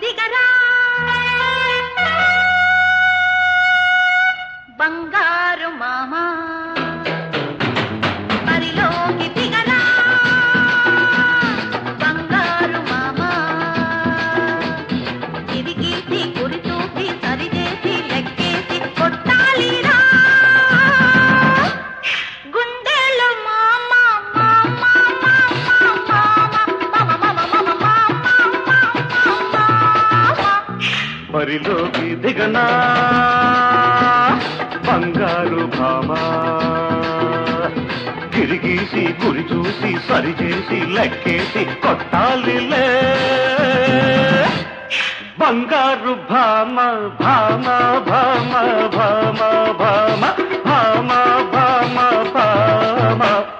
దిగరా బంగారు మామ బరిలోకి దిగరా బంగారు మామ తిరిగేసి గురి చూసి సరిచేసి లెక్కేసి కొట్టాలిరా గుండెలు మామ మామ మామ మామ మామ మామ బరిలోకి దిగనా బంగారు భామా తిరిగేసి గురి చూసి సరిచేసి లెక్కేసి కొట్టాలిలే బంగారు భామ భామ భామ భామ భామ భామ భామ భామ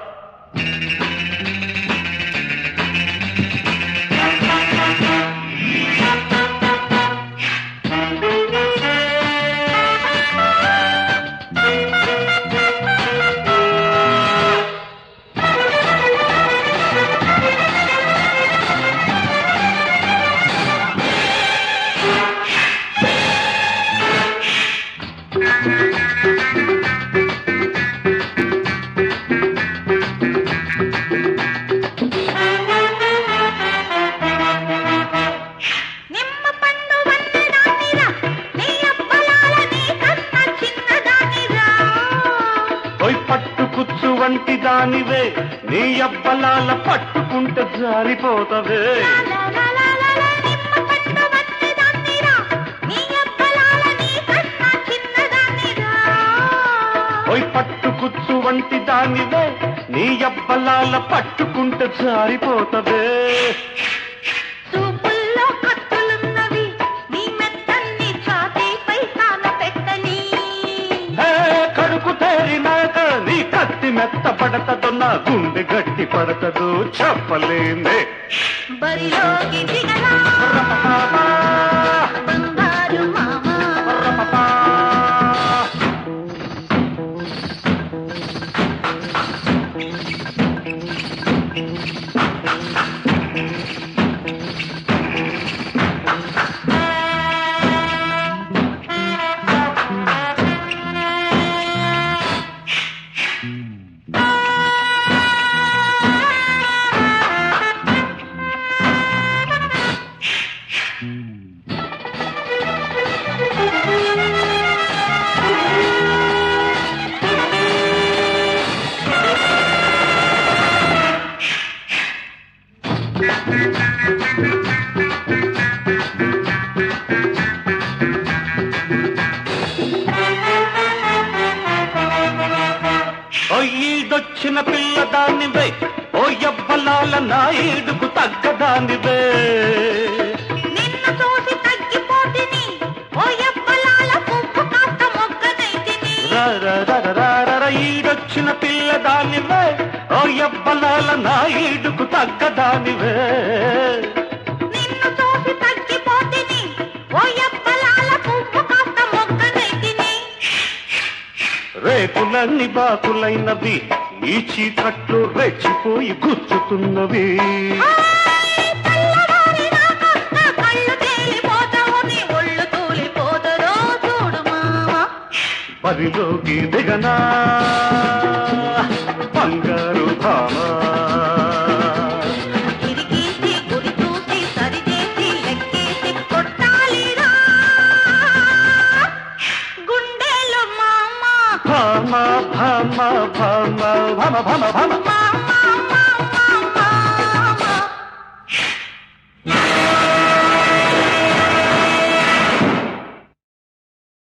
నిమ్మ పండు వందనానిరా నీ అబ్బలాల నీ కన్న చిన్నదానిరా పోయి పట్టు కుచ్చు వంటి దానివే నీ అబ్బలాల పట్టుకుంటే జారిపోతవే లాలాలాలాలా నిమ్మ పండు వందనానిరా నీ అబ్బలాల నీ కన్న చిన్నదానిరా పోయి పట్టు కుచ్చు వంటి దానివే నీ అబ్బలాల పట్టుకుంటే జారిపోతవే చూపుల్లో కత్తులున్నవి నీ మెత్తన్ని ఛాతీపై సాన పెట్టని హే, కడుకు తేరినాక నీ కత్తి మెత్త పడతదో నా గుండె గట్టి పడతదు చెప్పలేనే బరిలోకి దిగరా బంగారు మామ ఓ ఈడొచ్చిన పిల్లదానివే ఓ ఎవ్వలాల నా ఈడుకు తగ్గదానివే నిన్ను చూసి తగ్గిపోతిని ఓ ఎవ్వలాల పువ్వు కాస్త మొగ్గనైతిని రా రా రా రా రా రా రా, ఈడొచ్చిన పిల్లదానివే ఓ ఎవ్వలాల నా ఈడుకు తగ్గదానివే నిన్ను చూసి తగ్గిపోతిని ఓ ఎవ్వలాల పువ్వు కాస్త మొగ్గనైతిని రేకులన్నీ బాకులైనవి ఈ చీకట్లు రెచ్చిపోయి గుచ్చుతున్నవి హాయ్ తెల్లవారి నాకొక్క కళ్ళు తేలిపోతావు నీ ఒళ్ళు తూలిపోతరో చూడు మామ బరిలోకి దిగనా బంగారు భామా తిరిగేసి గురి చూసి సరిచేసి లెక్కేసి కొట్టాలిరా గుండెలు మామ భామ భామ భామ భామ భామ భామ